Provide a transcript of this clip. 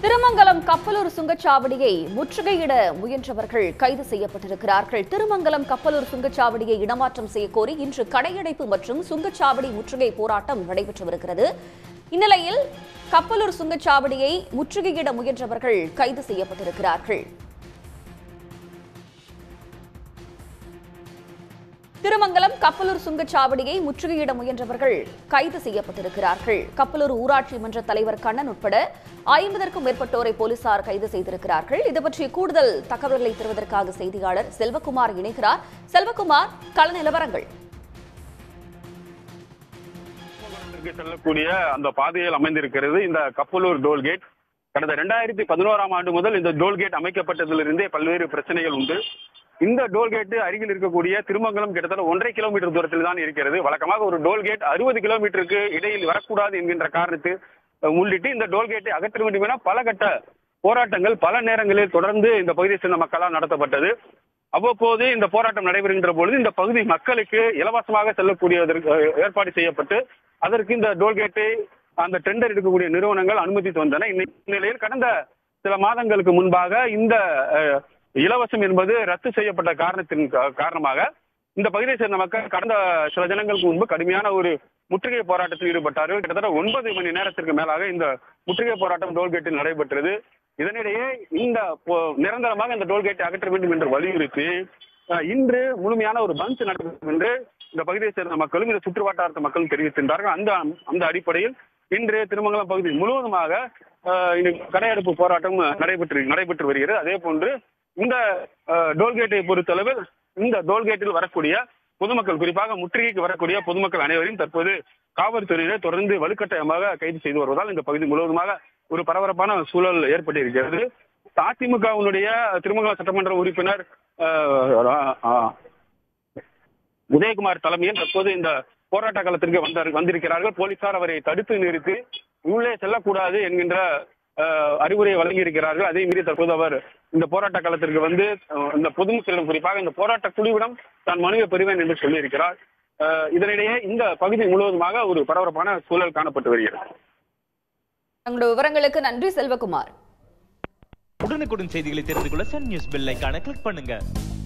திருமங்கலம் கப்பலூர் சுங்கச்சாவடியை முற்றுகையிட முயன்றவர்கள் கைது செய்யப்பட்டிருக்கிறார்கள் திருமங்கலம் கப்பலூர் சுங்கச்சாவடியை இடமாற்றம் செய்யக்கோரி இன்று கடையடைப்பு மற்றும் சுங்கச்சாவடி முற்றுகை போராட்டம் நடைபெற்று வருகிறது இந்நிலையில் கப்பலூர் சுங்கச்சாவடியை முற்றுகையிட முயன்றவர்கள் கைது செய்யப்பட்டிருக்கிறார்கள் திருமங்கலம் கப்பலூர் சுங்கச்சாவடியை முற்றுகையிட முயன்றவர்கள் கைது செய்யப்பட்டிருக்கிறார்கள் கப்பலூர் ஊராட்சி மன்ற தலைவர் கண்ணன் உட்பட ஐம்பதற்கும் மேற்பட்டோரை போலீசார் கைது செய்திருக்கிறார்கள் இது பற்றிய கூடுதல் தகவல்களை தருவதற்காக செய்தியாளர் செல்வகுமார் இணைகிறார் செல்வகுமார் கள நிலவரங்கள் கும்பகோணத்திற்கு செல்லக்கூடிய அந்த பாதையில் அமைந்திருக்கிறது இந்த கப்பலூர் டோல்கேட் கடந்த இரண்டாயிரத்தி பதினோராம் ஆண்டு முதல் இந்த டோல்கேட் அமைக்கப்பட்டதிலிருந்தே பல்வேறு பிரச்சனைகள் உண்டு இந்த டோல்கேட் அருகில் இருக்கக்கூடிய திருமங்கலம் கிட்டத்தட்ட ஒன்றரை கிலோமீட்டர் தூரத்தில் தான் இருக்கிறது வழக்கமாக ஒரு டோல்கேட் அறுபது கிலோமீட்டருக்கு இடையில் வரக்கூடாது என்கின்ற காரணத்தை அஹ், முன்னிட்டு இந்த டோல்கேட்டை அகற்ற வேண்டும் என பல கட்ட போராட்டங்கள் பல நேரங்களில் தொடர்ந்து இந்த பகுதியை சேர்ந்த மக்களால் நடத்தப்பட்டது அவ்வப்போது இந்த போராட்டம் நடைபெறுகின்ற பொழுது இந்த பகுதி மக்களுக்கு இலவசமாக செல்லக்கூடியதற்கு அஹ், ஏற்பாடு செய்யப்பட்டு அதற்கு இந்த டோல்கேட்டை அந்த டெண்டர் எடுக்கக்கூடிய நிறுவனங்கள் அனுமதித்து வந்தன இந்த நிலையில் கடந்த சில மாதங்களுக்கு முன்பாக இந்த அஹ், இலவசம் என்பது ரத்து செய்யப்பட்ட காரணத்தின் கா- காரணமாக இந்த பகுதியை சேர்ந்த மக்கள் கடந்த சில தினங்களுக்கு முன்பு கடுமையான ஒரு முற்றுகை போராட்டத்தில் ஈடுபட்டார்கள் கிட்டத்தட்ட ஒன்பது மணி நேரத்திற்கு மேலாக இந்த முற்றுகை போராட்டம் டோல்கேட்டில் நடைபெற்றது இதனிடையே இந்த போ- நிரந்தரமாக இந்த டோல்கேட்டை அகற்ற வேண்டும் என்று வலியுறுத்தி அஹ், இன்று முழுமையான ஒரு பந்த் நடைபெறும் என்று இந்த பகுதியை சேர்ந்த மக்களும் இந்த சுற்று வட்டாரத்து மக்களும் தெரிவித்திருந்தார்கள் அந்த அந்த அடிப்படையில் இன்று திருமங்கலம் பகுதி முழுவதுமாக அஹ், இன்னைக்கு கடையெடுப்பு போராட்டம் நடைபெற்று நடைபெற்று வருகிறது அதே போன்று இந்த அஹ், டோல்கேட்டை பொறுத்தளவில் இந்த டோல்கேட்டில் வரக்கூடிய பொதுமக்கள் குறிப்பாக முற்றுகைக்கு வரக்கூடிய பொதுமக்கள் அனைவரையும் தற்போது காவல்துறையினர் தொடர்ந்து வலுக்கட்டாயமாக கைது செய்து வருவதால் இந்த பகுதி முழுவதுமாக ஒரு பரபரப்பான சூழல் ஏற்பட்டிருக்கிறது அதிமுகவினுடைய திருமங்கலம் சட்டமன்ற உறுப்பினர் அஹ், அஹ், உதயகுமார் தலைமையில் தற்போது இந்த போராட்ட காலத்திற்கு வந்தார் வந்திருக்கிறார்கள் போலீசார் அவரை தடுத்து நிறுத்தி உள்ளே செல்லக்கூடாது என்கின்ற அஹ், அறிவுரையை வழங்கியிருக்கிறார்கள் அதே மீறி தற்போது அவர் இந்த போராட்ட காலத்திற்கு வந்து அஹ், இந்த பொதுமக்களிடம் குறிப்பாக இந்த போராட்ட குழுவிடம் தான் மனுவை பெறுவேன் என்று சொல்லியிருக்கிறார் அஹ், இதனிடையே இந்த பகுதி முழுவதுமாக ஒரு பரபரப்பான சூழல் காணப்பட்டு வருகிறது தங்களுடைய விவரங்களுக்கு நன்றி செல்வகுமார் உடனுக்குடன் செய்திகளை தெரிந்து கொள்ள சன் நியூஸ் பெல் ஐகானை கிளிக் பண்ணுங்க